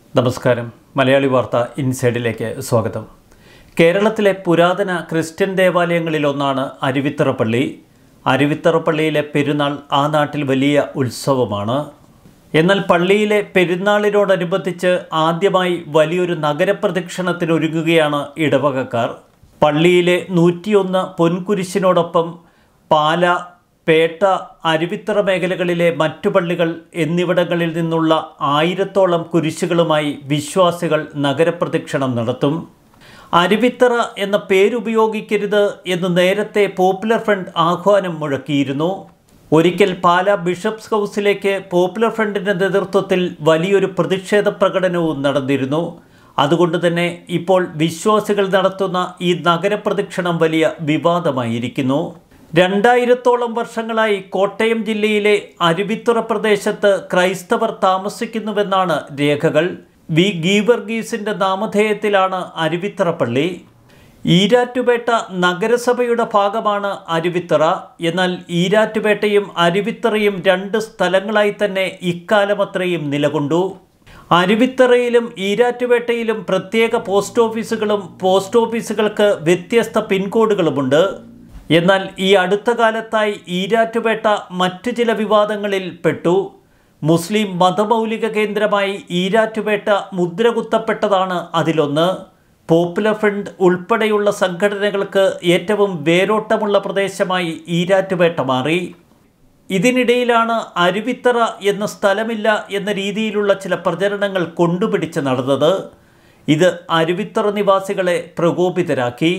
നമസ്കാരം മലയാളി വാർത്ത ഇൻസൈഡിലേക്ക് സ്വാഗതം കേരളത്തിലെ പുരാതന ക്രിസ്ത്യൻ ദേവാലയങ്ങളിലൊന്നാണ് അരുവിത്തറ പള്ളി അരുവിത്തറ പള്ളിയിലെ പെരുന്നാൾ ആ നാട്ടിൽ വലിയ ഉത്സവമാണ് എന്നാൽ പള്ളിയിലെ പെരുന്നാളിനോടനുബന്ധിച്ച് ആദ്യമായി വലിയൊരു നഗരപ്രദക്ഷിണത്തിനൊരുങ്ങുകയാണ് ഇടവകക്കാർ പള്ളിയിലെ നൂറ്റിയൊന്ന് പൊൻകുരിശിനോടൊപ്പം പാല പേട്ട അരുവിത്തറ മേഖലകളിലെ മറ്റു പള്ളികൾ എന്നിവിടങ്ങളിൽ നിന്നുള്ള ആയിരത്തോളം കുരിശുകളുമായി വിശ്വാസികൾ നഗരപ്രദക്ഷിണം നടത്തും അരുവിത്തറ എന്ന പേരുപയോഗിക്കരുത് എന്ന് നേരത്തെ പോപ്പുലർ ഫ്രണ്ട് ആഹ്വാനം മുഴക്കിയിരുന്നു ഒരിക്കൽ പാല ബിഷപ്സ് ഹൗസിലേക്ക് പോപ്പുലർ ഫ്രണ്ടിൻ്റെ നേതൃത്വത്തിൽ വലിയൊരു പ്രതിഷേധ പ്രകടനവും നടന്നിരുന്നു അതുകൊണ്ട് തന്നെ ഇപ്പോൾ വിശ്വാസികൾ നടത്തുന്ന ഈ നഗരപ്രദക്ഷിണം വലിയ വിവാദമായിരിക്കുന്നു രണ്ടായിരത്തോളം വർഷങ്ങളായി കോട്ടയം ജില്ലയിലെ അരുവിത്തുറ പ്രദേശത്ത് ക്രൈസ്തവർ താമസിക്കുന്നുവെന്നാണ് രേഖകൾ വി ഗീവർഗീസിൻ്റെ നാമധേയത്തിലാണ് അരുവിത്തറ പള്ളി ഈരാറ്റുപേട്ട നഗരസഭയുടെ ഭാഗമാണ് അരുവിത്തറ എന്നാൽ ഈരാറ്റുപേട്ടയും അരുവിത്തറയും രണ്ട് സ്ഥലങ്ങളായി തന്നെ ഇക്കാലമത്രയും നിലകൊണ്ടു അരുവിത്തറയിലും ഈരാറ്റുപേട്ടയിലും പ്രത്യേക പോസ്റ്റ് ഓഫീസുകളും പോസ്റ്റ് ഓഫീസുകൾക്ക് വ്യത്യസ്ത പിൻകോഡുകളുമുണ്ട് എന്നാൽ ഈ അടുത്ത കാലത്തായി ഈരാറ്റുപേട്ട മറ്റു ചില വിവാദങ്ങളിൽ പെട്ടു മുസ്ലിം മതമൗലിക കേന്ദ്രമായി ഈരാറ്റുപേട്ട മുദ്ര കുത്തപ്പെട്ടതാണ് അതിലൊന്ന് പോപ്പുലർ ഫ്രണ്ട് ഉൾപ്പെടെയുള്ള സംഘടനകൾക്ക് ഏറ്റവും വേരോട്ടമുള്ള പ്രദേശമായി ഈരാറ്റുപേട്ട മാറി ഇതിനിടയിലാണ് അരുവിത്തറ എന്ന സ്ഥലമില്ല എന്ന രീതിയിലുള്ള ചില പ്രചരണങ്ങൾ കൊണ്ടുപിടിച്ച് നടന്നത് ഇത് അരുവിത്തറ നിവാസികളെ പ്രകോപിതരാക്കി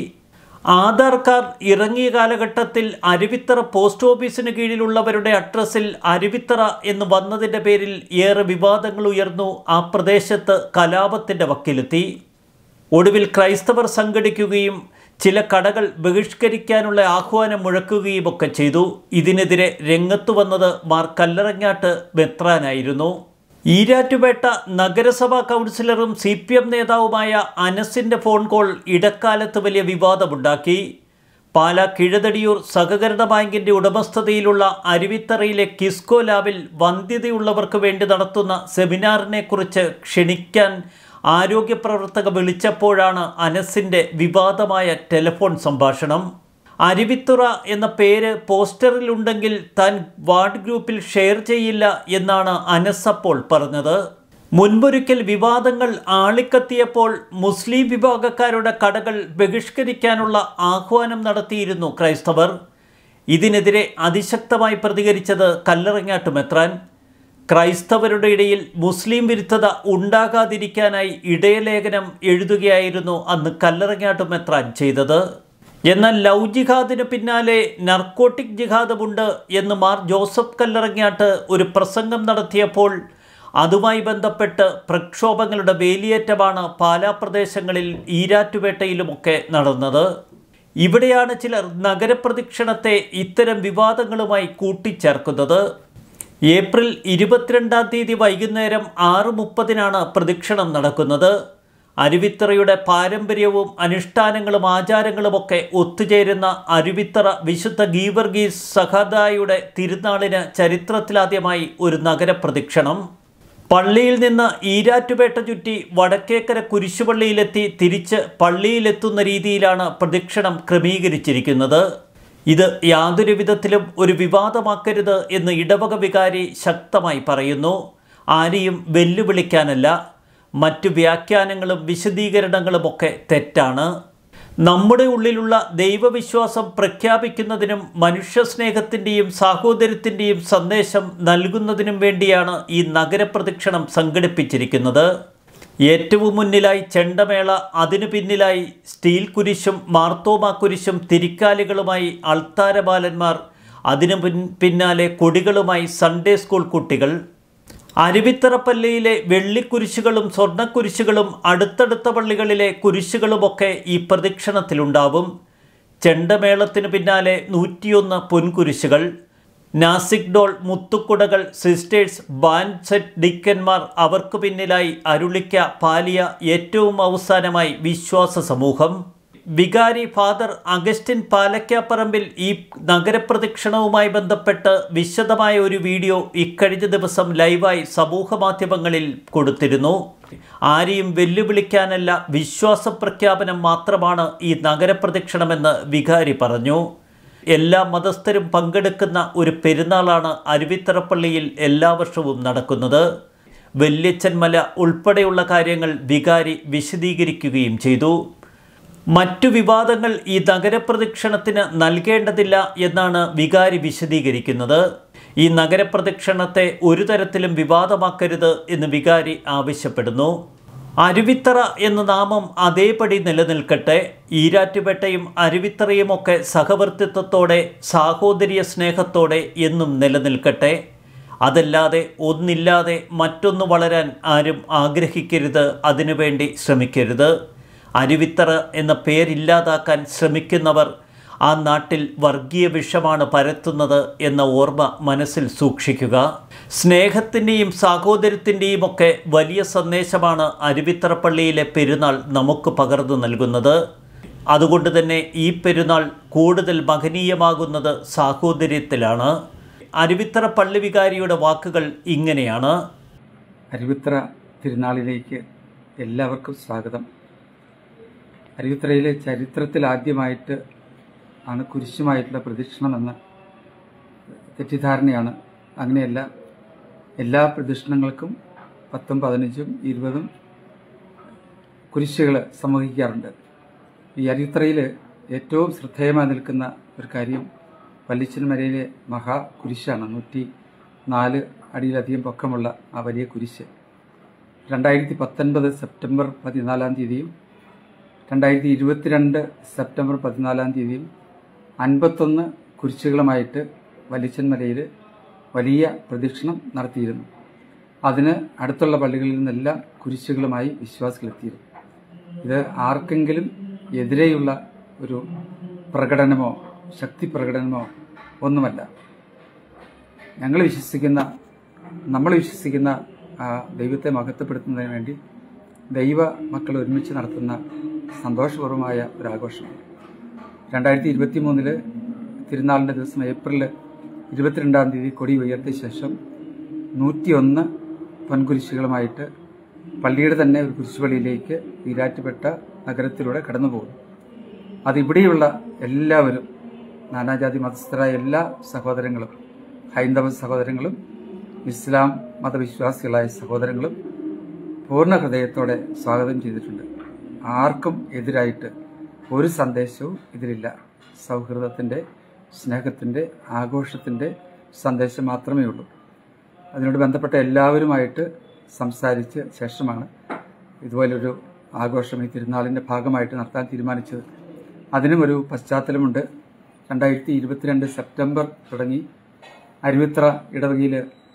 ആധാർ കാർഡ് ഇറങ്ങിയ കാലഘട്ടത്തിൽ അരുവിത്തറ പോസ്റ്റ് ഓഫീസിന് കീഴിലുള്ളവരുടെ അഡ്രസ്സിൽ അരുവിത്തറ എന്ന് വന്നതിൻ്റെ പേരിൽ ഏറെ വിവാദങ്ങൾ ഉയർന്നു ആ പ്രദേശത്ത് കലാപത്തിൻ്റെ വക്കിലെത്തി ഒടുവിൽ ക്രൈസ്തവർ സംഘടിക്കുകയും ചില കടകൾ ബഹിഷ്കരിക്കാനുള്ള ആഹ്വാനം മുഴക്കുകയും ഒക്കെ ചെയ്തു ഇതിനെതിരെ രംഗത്തു വന്നത് മാർ കല്ലറങ്ങാട്ട് മെത്രാനായിരുന്നു ഈരാറ്റുപേട്ട നഗരസഭാ കൗൺസിലറും സി പി എം നേതാവുമായ അനസിൻ്റെ ഫോൺ കോൾ ഇടക്കാലത്ത് വലിയ വിവാദമുണ്ടാക്കി പാല കിഴതടിയൂർ സഹകരണ ബാങ്കിൻ്റെ ഉടമസ്ഥതയിലുള്ള അരുവിത്തറയിലെ കിസ്കോ ലാബിൽ വന്ധ്യതയുള്ളവർക്ക് വേണ്ടി നടത്തുന്ന സെമിനാറിനെക്കുറിച്ച് ക്ഷണിക്കാൻ ആരോഗ്യ പ്രവർത്തക വിളിച്ചപ്പോഴാണ് അനസിൻ്റെ വിവാദമായ ടെലിഫോൺ സംഭാഷണം അരുവിത്തുറ എന്ന പേര് പോസ്റ്ററിലുണ്ടെങ്കിൽ താൻ വാർഡ് ഗ്രൂപ്പിൽ ഷെയർ ചെയ്യില്ല എന്നാണ് അനസ് അപ്പോൾ പറഞ്ഞത് മുൻപൊരിക്കൽ വിവാദങ്ങൾ ആളിക്കത്തിയപ്പോൾ മുസ്ലിം വിഭാഗക്കാരുടെ കടകൾ ബഹിഷ്കരിക്കാനുള്ള ആഹ്വാനം നടത്തിയിരുന്നു ക്രൈസ്തവർ ഇതിനെതിരെ അതിശക്തമായി പ്രതികരിച്ചത് കല്ലറങ്ങാട്ട് മെത്രാൻ ക്രൈസ്തവരുടെ ഇടയിൽ മുസ്ലിം വിരുദ്ധത ഉണ്ടാകാതിരിക്കാനായി ഇടയലേഖനം എഴുതുകയായിരുന്നു അന്ന് കല്ലറങ്ങാട്ട് മെത്രാൻ ചെയ്തത് എന്നാൽ ലവ് ജിഹാദിന് പിന്നാലെ നർക്കോട്ടിക് ജിഹാദുമുണ്ട് എന്ന് മാർ ജോസഫ് കല്ലറങ്ങാട്ട് ഒരു പ്രസംഗം നടത്തിയപ്പോൾ അതുമായി ബന്ധപ്പെട്ട് പ്രക്ഷോഭങ്ങളുടെ വേലിയേറ്റമാണ് പാലാ പ്രദേശങ്ങളിൽ ഈരാറ്റുപേട്ടയിലുമൊക്കെ നടന്നത് ഇവിടെയാണ് ചിലർ നഗരപ്രദക്ഷിണത്തെ ഇത്തരം വിവാദങ്ങളുമായി കൂട്ടിച്ചേർക്കുന്നത് ഏപ്രിൽ ഇരുപത്തിരണ്ടാം തീയതി വൈകുന്നേരം ആറ് മുപ്പതിനാണ് പ്രദക്ഷിണം നടക്കുന്നത് അരുവിത്തറയുടെ പാരമ്പര്യവും അനുഷ്ഠാനങ്ങളും ആചാരങ്ങളുമൊക്കെ ഒത്തുചേരുന്ന അരുവിത്തറ വിശുദ്ധ ഗീവർഗീസ് സഹദായുടെ തിരുനാളിന് ചരിത്രത്തിലാദ്യമായി ഒരു നഗരപ്രദക്ഷിണം പള്ളിയിൽ നിന്ന് ഈരാറ്റുപേട്ട ചുറ്റി വടക്കേക്കര കുരിശുപള്ളിയിലെത്തി തിരിച്ച് പള്ളിയിലെത്തുന്ന രീതിയിലാണ് പ്രദക്ഷിണം ക്രമീകരിച്ചിരിക്കുന്നത് ഇത് യാതൊരു വിധത്തിലും ഒരു വിവാദമാക്കരുത് എന്ന് ഇടവക വികാരി ശക്തമായി പറയുന്നു ആരെയും വെല്ലുവിളിക്കാനല്ല മറ്റു വ്യാഖ്യാനങ്ങളും വിശദീകരണങ്ങളുമൊക്കെ തെറ്റാണ് നമ്മുടെ ഉള്ളിലുള്ള ദൈവവിശ്വാസം പ്രഖ്യാപിക്കുന്നതിനും മനുഷ്യസ്നേഹത്തിൻ്റെയും സാഹോദര്യത്തിൻ്റെയും സന്ദേശം നൽകുന്നതിനും വേണ്ടിയാണ് ഈ നഗരപ്രദക്ഷിണം സംഘടിപ്പിച്ചിരിക്കുന്നത് ഏറ്റവും മുന്നിലായി ചെണ്ടമേള അതിനു പിന്നിലായി സ്റ്റീൽ കുരിശും മാർത്തോമ കുരിശും തിരിക്കാലികളുമായി അൾത്താരബാലന്മാർ അതിനു പിന്നാലെ കൊടികളുമായി സൺഡേ സ്കൂൾ കുട്ടികൾ അരുവിത്തറപ്പള്ളിയിലെ വെള്ളിക്കുരിശുകളും സ്വർണ്ണക്കുരിശുകളും അടുത്തടുത്ത പള്ളികളിലെ കുരിശുകളുമൊക്കെ ഈ പ്രദക്ഷിണത്തിലുണ്ടാവും ചെണ്ടമേളത്തിന് പിന്നാലെ നൂറ്റിയൊന്ന് പൊൻകുരിശുകൾ നാസിക് ഡോൾ മുത്തുക്കുടകൾ സിസ്റ്റേഴ്സ് ബാൻഡ് സെറ്റ് ഡിക്കന്മാർ അവർക്ക് പിന്നിലായി അരുളിക്ക പാലിയ ഏറ്റവും അവസാനമായി വിശ്വാസ സമൂഹം വികാരി ഫാദർ അഗസ്റ്റിൻ പാലക്കാപ്പറമ്പിൽ ഈ നഗരപ്രദക്ഷിണവുമായി ബന്ധപ്പെട്ട് വിശദമായ ഒരു വീഡിയോ ഇക്കഴിഞ്ഞ ദിവസം ലൈവായി സമൂഹ മാധ്യമങ്ങളിൽ കൊടുത്തിരുന്നു ആരെയും വെല്ലുവിളിക്കാനല്ല വിശ്വാസ പ്രഖ്യാപനം മാത്രമാണ് ഈ നഗരപ്രദക്ഷിണമെന്ന് വികാരി പറഞ്ഞു എല്ലാ മതസ്ഥരും പങ്കെടുക്കുന്ന ഒരു പെരുന്നാളാണ് അരുവിത്തറപ്പള്ളിയിൽ എല്ലാ വർഷവും നടക്കുന്നത് വല്യച്ചൻമല ഉൾപ്പെടെയുള്ള കാര്യങ്ങൾ വികാരി വിശദീകരിക്കുകയും ചെയ്തു മറ്റു വിവാദങ്ങൾ ഈ നഗരപ്രദക്ഷിണത്തിന് നൽകേണ്ടതില്ല എന്നാണ് വികാരി വിശദീകരിക്കുന്നത് ഈ നഗരപ്രദക്ഷിണത്തെ ഒരു തരത്തിലും വിവാദമാക്കരുത് എന്ന് വികാരി ആവശ്യപ്പെടുന്നു അരുവിത്തറ എന്ന നാമം അതേപടി നിലനിൽക്കട്ടെ ഈരാറ്റുപേട്ടയും അരുവിത്തറയുമൊക്കെ സഹവർത്തിത്വത്തോടെ സാഹോദര്യ സ്നേഹത്തോടെ എന്നും നിലനിൽക്കട്ടെ അതല്ലാതെ ഒന്നില്ലാതെ മറ്റൊന്ന് വളരാൻ ആരും ആഗ്രഹിക്കരുത് അതിനുവേണ്ടി ശ്രമിക്കരുത് അരുവിത്തറ എന്ന പേരില്ലാതാക്കാൻ ശ്രമിക്കുന്നവർ ആ നാട്ടിൽ വർഗീയ വിഷമാണ് പരത്തുന്നത് എന്ന ഓർമ്മ മനസ്സിൽ സൂക്ഷിക്കുക സ്നേഹത്തിൻ്റെയും സാഹോദര്യത്തിൻ്റെയും ഒക്കെ വലിയ സന്ദേശമാണ് അരുവിത്തറപ്പള്ളിയിലെ പെരുന്നാൾ നമുക്ക് പകർന്നു നൽകുന്നത് അതുകൊണ്ട് തന്നെ ഈ പെരുന്നാൾ കൂടുതൽ മഹനീയമാകുന്നത് സാഹോദര്യത്തിലാണ് അരുവിത്തറ പള്ളി വികാരിയുടെ വാക്കുകൾ ഇങ്ങനെയാണ് അരുവിത്തറ തിരുനാളിലേക്ക് എല്ലാവർക്കും സ്വാഗതം അരുവിത്തറയിലെ ചരിത്രത്തിൽ ആദ്യമായിട്ട് ആണ് കുരിശുമായിട്ടുള്ള പ്രദക്ഷിണമെന്ന തെറ്റിദ്ധാരണയാണ് അങ്ങനെയല്ല എല്ലാ പ്രദക്ഷിണങ്ങൾക്കും പത്തും പതിനഞ്ചും ഇരുപതും കുരിശുകൾ സംവഹിക്കാറുണ്ട് ഈ അരുവിത്തറയിൽ ഏറ്റവും ശ്രദ്ധേയമായി നിൽക്കുന്ന ഒരു കാര്യം വല്ലിച്ചൻമരയിലെ മഹാ കുരിശാണ് നൂറ്റി നാല് അടിയിലധികം പൊക്കമുള്ള ആ വലിയ കുരിശ് രണ്ടായിരത്തി പത്തൊൻപത് സെപ്റ്റംബർ പതിനാലാം തീയതിയും രണ്ടായിരത്തി ഇരുപത്തിരണ്ട് സെപ്റ്റംബർ പതിനാലാം തീയതിയും അൻപത്തൊന്ന് കുരിശുകളുമായിട്ട് വലിച്ചൻമലയിൽ വലിയ പ്രദക്ഷിണം നടത്തിയിരുന്നു അതിന് അടുത്തുള്ള പള്ളികളിൽ നിന്നെല്ലാം കുരിശുകളുമായി വിശ്വാസികളെത്തിയിരുന്നു ഇത് ആർക്കെങ്കിലും എതിരെയുള്ള ഒരു പ്രകടനമോ ശക്തി പ്രകടനമോ ഒന്നുമല്ല ഞങ്ങൾ വിശ്വസിക്കുന്ന നമ്മൾ വിശ്വസിക്കുന്ന ആ ദൈവത്തെ മഹത്വപ്പെടുത്തുന്നതിന് വേണ്ടി ദൈവ മക്കൾ ഒരുമിച്ച് നടത്തുന്ന സന്തോഷപൂർവമായ ഒരാഘോഷമാണ് രണ്ടായിരത്തി ഇരുപത്തി മൂന്നില് തിരുനാളിൻ്റെ ദിവസം ഏപ്രിൽ ഇരുപത്തിരണ്ടാം തീയതി കൊടി ഉയർത്തിയ ശേഷം നൂറ്റിയൊന്ന് പൊൻകുരിശുകളുമായിട്ട് പള്ളിയുടെ തന്നെ ഒരു കുരിശുപള്ളിയിലേക്ക് ഈരാറ്റുപെട്ട നഗരത്തിലൂടെ കടന്നു പോകുന്നു അതിവിടെയുള്ള എല്ലാവരും നാനാജാതി മതസ്ഥരായ എല്ലാ സഹോദരങ്ങളും ഹൈന്ദവ സഹോദരങ്ങളും ഇസ്ലാം മതവിശ്വാസികളായ സഹോദരങ്ങളും പൂർണ്ണ ഹൃദയത്തോടെ സ്വാഗതം ചെയ്തിട്ടുണ്ട് ആർക്കും എതിരായിട്ട് ഒരു സന്ദേശവും ഇതിലില്ല സൗഹൃദത്തിൻ്റെ സ്നേഹത്തിൻ്റെ ആഘോഷത്തിൻ്റെ സന്ദേശം മാത്രമേ ഉള്ളൂ അതിനോട് ബന്ധപ്പെട്ട എല്ലാവരുമായിട്ട് സംസാരിച്ച് ശേഷമാണ് ഇതുപോലൊരു ആഘോഷം ഈ തിരുനാളിൻ്റെ ഭാഗമായിട്ട് നടത്താൻ തീരുമാനിച്ചത് അതിനും ഒരു പശ്ചാത്തലമുണ്ട് രണ്ടായിരത്തി ഇരുപത്തിരണ്ട് സെപ്റ്റംബർ തുടങ്ങി അരുവിത്ര ഇടവകയിൽ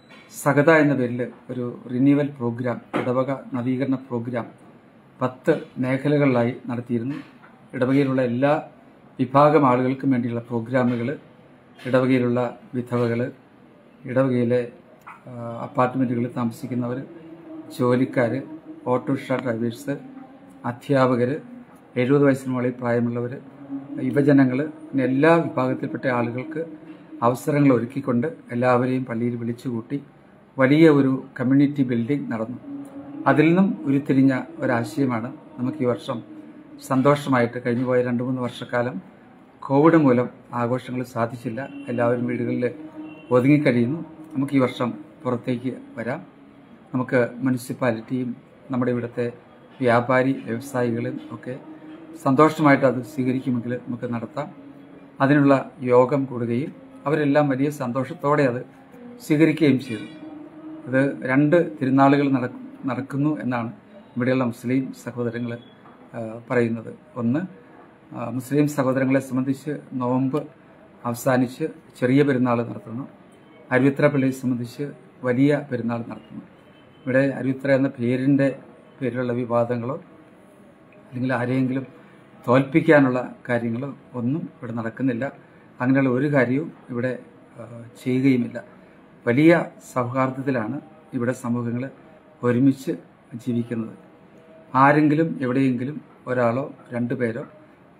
സഗത എന്ന പേരിൽ ഒരു റിന്യൂവൽ പ്രോഗ്രാം ഇടവക നവീകരണ പ്രോഗ്രാം പത്ത് മേഖലകളിലായി നടത്തിയിരുന്നു ഇടവകയിലുള്ള എല്ലാ വിഭാഗം ആളുകൾക്കും വേണ്ടിയുള്ള പ്രോഗ്രാമുകൾ ഇടവകയിലുള്ള വിധവകൾ ഇടവകയിലെ അപ്പാർട്ട്മെൻറ്റുകളിൽ താമസിക്കുന്നവർ ജോലിക്കാർ ഓട്ടോറിക്ഷ ഡ്രൈവേഴ്സ് അധ്യാപകർ എഴുപത് വയസ്സിന് മുകളിൽ പ്രായമുള്ളവർ യുവജനങ്ങൾ പിന്നെ എല്ലാ വിഭാഗത്തിൽപ്പെട്ട ആളുകൾക്ക് അവസരങ്ങൾ ഒരുക്കിക്കൊണ്ട് എല്ലാവരെയും പള്ളിയിൽ വിളിച്ചുകൂട്ടി വലിയ ഒരു കമ്മ്യൂണിറ്റി ബിൽഡിംഗ് നടന്നു അതിൽ നിന്നും ഉരുത്തിരിഞ്ഞ ഒരാശയമാണ് നമുക്ക് ഈ വർഷം സന്തോഷമായിട്ട് കഴിഞ്ഞുപോയ രണ്ട് മൂന്ന് വർഷക്കാലം കോവിഡ് മൂലം ആഘോഷങ്ങൾ സാധിച്ചില്ല എല്ലാവരും വീടുകളിൽ ഒതുങ്ങിക്കഴിയുന്നു നമുക്ക് ഈ വർഷം പുറത്തേക്ക് വരാം നമുക്ക് മുനിസിപ്പാലിറ്റിയും നമ്മുടെ ഇവിടുത്തെ വ്യാപാരി വ്യവസായികളും ഒക്കെ സന്തോഷമായിട്ട് അത് സ്വീകരിക്കുമെങ്കിൽ നമുക്ക് നടത്താം അതിനുള്ള യോഗം കൂടുകയും അവരെല്ലാം വലിയ സന്തോഷത്തോടെ അത് സ്വീകരിക്കുകയും ചെയ്തു ഇത് രണ്ട് തിരുനാളുകൾ നട- നടക്കുന്നു എന്നാണ് ഇവിടെയുള്ള മുസ്ലിം സഹോദരങ്ങൾ പറയുന്നത് ഒന്ന് ആ, മുസ്ലിം സഹോദരങ്ങളെ സംബന്ധിച്ച് നോമ്പ് അവസാനിച്ച് ചെറിയ പെരുന്നാൾ നടത്തുന്നു അരുവിത്ര പള്ളിയെ സംബന്ധിച്ച് വലിയ പെരുന്നാൾ നടത്തുന്നു ഇവിടെ അരുവിത്ര എന്ന പേരിൻ്റെ പേരിലുള്ള വിവാദങ്ങളോ അല്ലെങ്കിൽ ആരെയെങ്കിലും തോൽപ്പിക്കാനുള്ള കാര്യങ്ങൾ ഒന്നും ഇവിടെ നടക്കുന്നില്ല അങ്ങനെയുള്ള ഒരു കാര്യവും ഇവിടെ ആ, ചെയ്യുകയുമില്ല വലിയ സൗഹാർദ്ദത്തിലാണ് ഇവിടെ സമൂഹങ്ങൾ ഒരുമിച്ച് ജീവിക്കുന്നത് ആരെങ്കിലും എവിടെയെങ്കിലും ഒരാളോ രണ്ടു പേരോ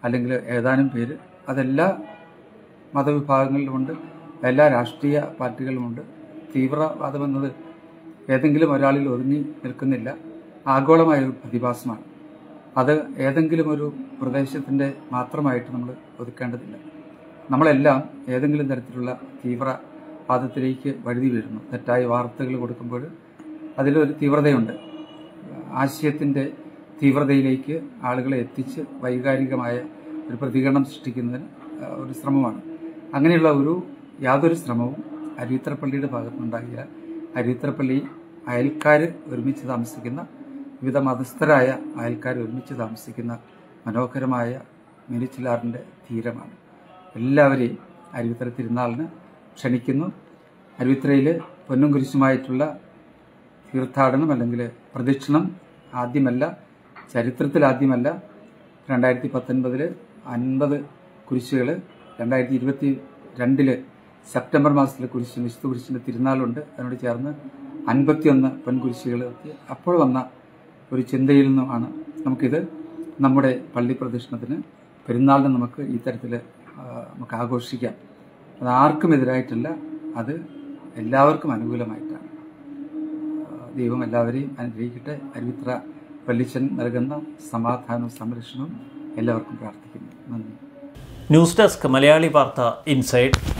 അല്ലെങ്കിൽ ഏതാനും പേര് അതെല്ലാ മതവിഭാഗങ്ങളിലുമുണ്ട് എല്ലാ രാഷ്ട്രീയ പാർട്ടികളുമുണ്ട് തീവ്രവാദം എന്നത് ഏതെങ്കിലും ഒരാളിൽ ഒതുങ്ങി നിൽക്കുന്നില്ല ആഗോളമായ ഒരു പ്രതിഭാസമാണ് അത് ഏതെങ്കിലും ഒരു പ്രദേശത്തിൻ്റെ മാത്രമായിട്ട് നമ്മൾ ഒതുക്കേണ്ടതില്ല നമ്മളെല്ലാം ഏതെങ്കിലും തരത്തിലുള്ള തീവ്രവാദത്തിലേക്ക് വഴുതി വീഴുന്നു തെറ്റായ വാർത്തകൾ കൊടുക്കുമ്പോൾ അതിലൊരു തീവ്രതയുണ്ട് ആശയത്തിൻ്റെ തീവ്രതയിലേക്ക് ആളുകളെ എത്തിച്ച് വൈകാരികമായ ഒരു പ്രതികരണം സൃഷ്ടിക്കുന്നതിന് ആ, ഒരു ശ്രമമാണ് അങ്ങനെയുള്ള ഒരു യാതൊരു ശ്രമവും അരുവിത്തറപ്പള്ളിയുടെ ഭാഗത്തുനിന്നുണ്ടാകില്ല അരുവിത്തറപ്പള്ളി അയൽക്കാർ ഒരുമിച്ച് താമസിക്കുന്ന വിവിധ മതസ്ഥരായ അയൽക്കാർ ഒരുമിച്ച് താമസിക്കുന്ന മനോഹരമായ മിനിച്ചിലാറിൻ്റെ തീരമാണ് എല്ലാവരെയും അരുവിത്തറ തിരുനാളിന് ക്ഷണിക്കുന്നു അരുവിത്തറയിൽ പൊന്നും കുരിശുമായിട്ടുള്ള തീർത്ഥാടനം അല്ലെങ്കിൽ പ്രദക്ഷിണം ആദ്യമല്ല ചരിത്രത്തിൽ ആദ്യമല്ല രണ്ടായിരത്തി പത്തൊൻപതിൽ അൻപത് കുരിശുകൾ രണ്ടായിരത്തി ഇരുപത്തി രണ്ടില് സെപ്റ്റംബർ മാസത്തിലെ കുരിശ് വിശുദ്ധ കുരിശിൻ്റെ തിരുനാളുണ്ട് അതിനോട് ചേർന്ന് അൻപത്തിയൊന്ന് പെൺകുരിശുകൾ എത്തി അപ്പോൾ വന്ന ഒരു ചിന്തയിൽ നിന്നുമാണ് നമുക്കിത് നമ്മുടെ പള്ളി പ്രദക്ഷിണത്തിന് പെരുന്നാളിന് നമുക്ക് ഈ തരത്തിൽ നമുക്ക് ആഘോഷിക്കാം അത് ആർക്കും എതിരായിട്ടല്ല അത് എല്ലാവർക്കും അനുകൂലമായിട്ടാണ് ദൈവം എല്ലാവരെയും അനുഗ്രഹിക്കട്ടെ അരുവിത്ര പള്ളിച്ചൻ നൽകുന്ന സമാധാനവും സംരക്ഷണവും എല്ലാവർക്കും പ്രാർത്ഥിക്കുന്നു നന്ദി ന്യൂസ് ഡെസ്ക് മലയാളി വാർത്ത ഇൻസൈഡ്